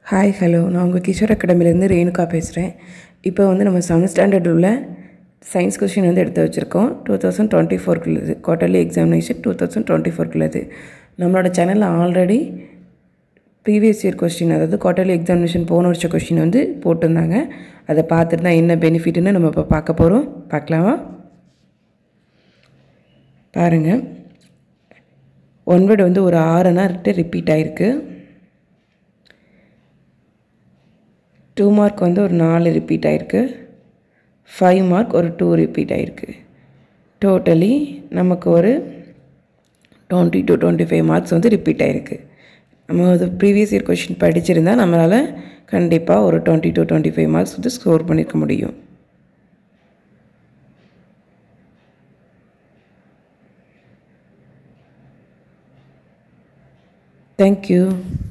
hi hello நான் உங்கள் கிஷோர் அகாடமிலேருந்து ரேணுகா பேசுகிறேன் இப்போ வந்து நம்ம செவன்த் ஸ்டாண்டர்ட் உள்ள சயின்ஸ் கொஷின் வந்து எடுத்து வச்சுருக்கோம் டூ தௌசண்ட் டுவெண்ட்டி ஃபோர்க்குள்ளது quarterly examination two thousand twenty ஃபோர்க்குள்ளது நம்மளோட சேனலில் ஆல்ரெடி ப்ரீவியஸ் இயர் கொஸ்டின் அதாவது குவார்டர்லி எக்ஸாமினேஷன் போன வருஷ கொஸ்டின் வந்து போட்டிருந்தாங்க அதை பார்த்துட்டு தான் என்ன பெனிஃபிட்னு நம்ம இப்போ பார்க்க போகிறோம் பார்க்கலாமா பாருங்கள் ஒன் வேர்டு வந்து ஒரு ஆறுனா ரிப்பீட் ஆகிருக்கு டூ மார்க் வந்து ஒரு நாலு ரிப்பீட் ஆகிருக்கு ஃபைவ் மார்க் ஒரு டூ ரிப்பீட் ஆகிருக்கு டோட்டலி நமக்கு ஒரு twenty to twenty five marks வந்து ரிப்பீட் ஆகிருக்கு நம்ம அது ப்ரீவியஸ் இயர் கொஷின் படிச்சிருந்தா நம்மளால் கண்டிப்பாக ஒரு twenty to twenty five marks வந்து ஸ்கோர் பண்ணியிருக்க முடியும் தேங்க்யூ